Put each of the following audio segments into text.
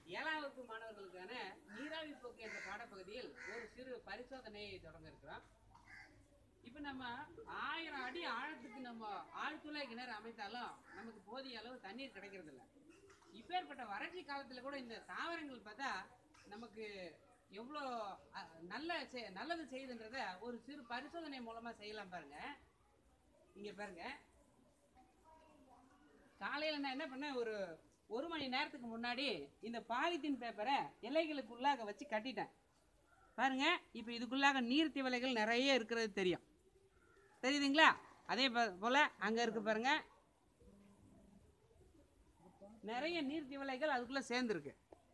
ஏழாம் வகுப்பு மாணவர்களுக்கான நீராவி போக்கு என்ற பாடப்பகுதியில் ஒரு சிறு பரிசோதனையை தொடங்க இருக்கிறோம் இப்போ நம்ம ஆயிரம் அடி ஆழத்துக்கு நம்ம ஆழ்துளை கிணறு அமைத்தாலும் நமக்கு போதிய அளவு தண்ணீர் கிடைக்கிறது இல்ல இப்பேற்பட்ட வறட்சி காலத்துல கூட இந்த தாவரங்கள் பார்த்தா நமக்கு எவ்வளோ அ, நல்ல செ- நல்லது செய்யுதுன்றத ஒரு சிறு பரிசோதனை மூலமா செய்யலாம் பாருங்க இங்க பாருங்க காலையில நான் என்ன பண்ணேன் ஒரு ஒரு மணி நேரத்துக்கு முன்னாடி இந்த பாலித்தீன் பேப்பரை இலைகளுக்குள்ளாக வச்சு கட்டிட்டேன் பாருங்க இப்போ இதுக்குள்ளாக நீர் திவலைகள் நிறைய இருக்கிறது தெரியும் தெரியுதுங்களா அதே போ- போல அங்க இருக்கு பாருங்க நிறைய நீர் திவலைகள் அதுக்குள்ள சேர்ந்துருக்கு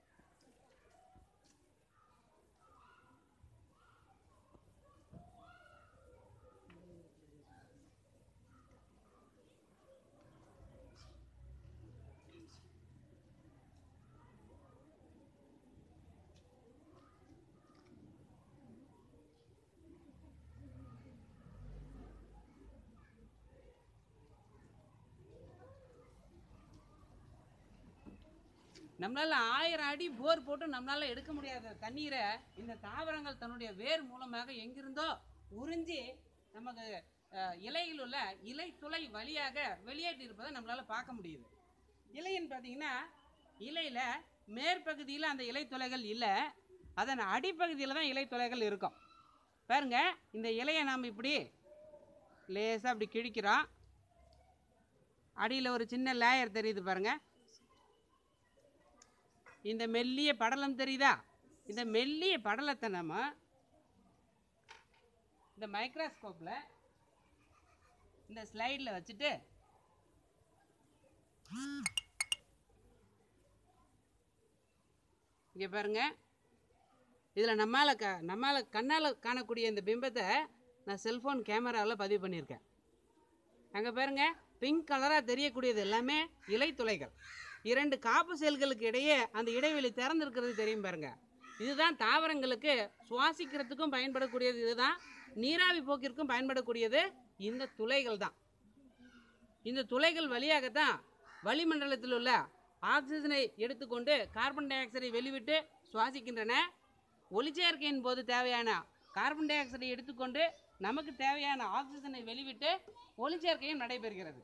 நம்மளால ஆயிரம் அடி போர் போட்டு நம்மளால எடுக்க முடியாத தண்ணீரை இந்த தாவரங்கள் தன்னுடைய வேர் மூலமாக எங்கிருந்தோ உறிஞ்சி நமக்கு அஹ், இலையில் உள்ள இலை துளை வழியாக வெளியேற்றி இருப்பதை நம்மளால பார்க்க முடியுது இலைன்னு பார்த்தீங்கன்னா இலையில மேற்பகுதியில் அந்த இலை துளைகள் இல்லை அதன் அடிப்பகுதியில் தான் இலை துளைகள் இருக்கும் பாருங்க இந்த இலையை நாம் இப்படி லேசாக அப்படி கிழிக்கிறோம் அடியில் ஒரு சின்ன லேயர் தெரியுது பாருங்க இந்த மெல்லிய படலம் தெரியுதா இந்த மெல்லிய படலத்தை நம்ம இந்த மைக்ரோஸ்கோப்பில் இந்த ஸ்லைடில் வச்சுட்டு இங்கே பாருங்க இதில் நம்மால் க நம்மால் கண்ணால் காணக்கூடிய இந்த பிம்பத்தை நான் செல்ஃபோன் கேமராவில் பதிவு பண்ணியிருக்கேன் அங்கே பாருங்க பிங்க் கலராக தெரியக்கூடியது எல்லாமே இலை துளைகள் இரண்டு காப்பு செல்களுக்கு இடையே அந்த இடைவெளி திறந்திருக்கிறது தெரியும் பாருங்க இதுதான் தாவரங்களுக்கு சுவாசிக்கிறதுக்கும் பயன்படக்கூடியது இதுதான் நீராவி போக்கிற்கும் பயன்படக்கூடியது இந்த துளைகள் தான் இந்த துளைகள் வழியாகத்தான் வளிமண்டலத்தில் உள்ள ஆக்சிஜனை எடுத்துக்கொண்டு கார்பன் டை ஆக்சைடை வெளிவிட்டு சுவாசிக்கின்றன ஒளிச்சேர்க்கையின் போது தேவையான கார்பன் டை ஆக்சைடை எடுத்துக்கொண்டு நமக்கு தேவையான ஆக்சிஜனை வெளிவிட்டு ஒளிச்சேர்க்கையும் நடைபெறுகிறது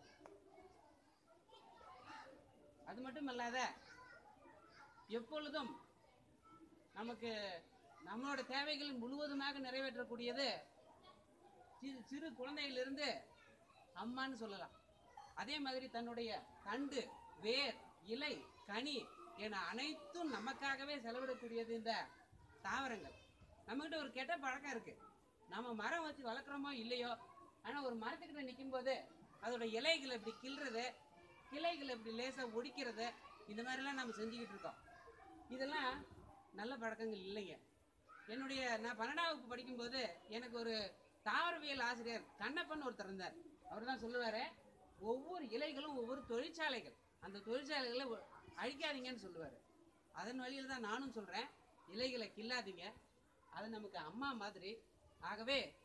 அது மட்டுமல்லாத எப்பொழுதும் நமக்கு நம்மளோட தேவைகள் முழுவதுமாக நிறைவேற்றக்கூடியது சிறு சிறு குழந்தையிலிருந்து அம்மான்னு சொல்லலாம் அதே மாதிரி தன்னுடைய தண்டு வேர் இலை கனி என அனைத்தும் நமக்காகவே செலவிடக்கூடியது இந்த தாவரங்கள் நம்மகிட்ட ஒரு கெட்ட பழக்கம் இருக்கு நம்ம மரம் வச்சு வளர்க்குறோமோ இல்லையோ ஆனால் ஒரு மரத்துக்கிட்ட நிற்கும்போது அதோட இலைகளை இப்படி கிள்றது கிளைகளை இப்படி லேசாக ஒடிக்கிறது இந்த மாதிரிலாம் நம்ம செஞ்சுக்கிட்டு இருக்கோம் இதெல்லாம் நல்ல பழக்கங்கள் இல்லைங்க என்னுடைய நான் பன்னெண்டாம் வகுப்பு படிக்கும்போது எனக்கு ஒரு தாவரவியல் ஆசிரியர் கண்ணப்பன் ஒருத்தர் இருந்தார் அவர் தான் சொல்லுவார் ஒவ்வொரு இலைகளும் ஒவ்வொரு தொழிற்சாலைகள் அந்த தொழிற்சாலைகளை ஒ- அழிக்காதீங்கன்னு சொல்லுவார் அதன் வழியில் தான் நானும் சொல்கிறேன் இலைகளை கில்லாதீங்க அது நமக்கு அம்மா மாதிரி ஆகவே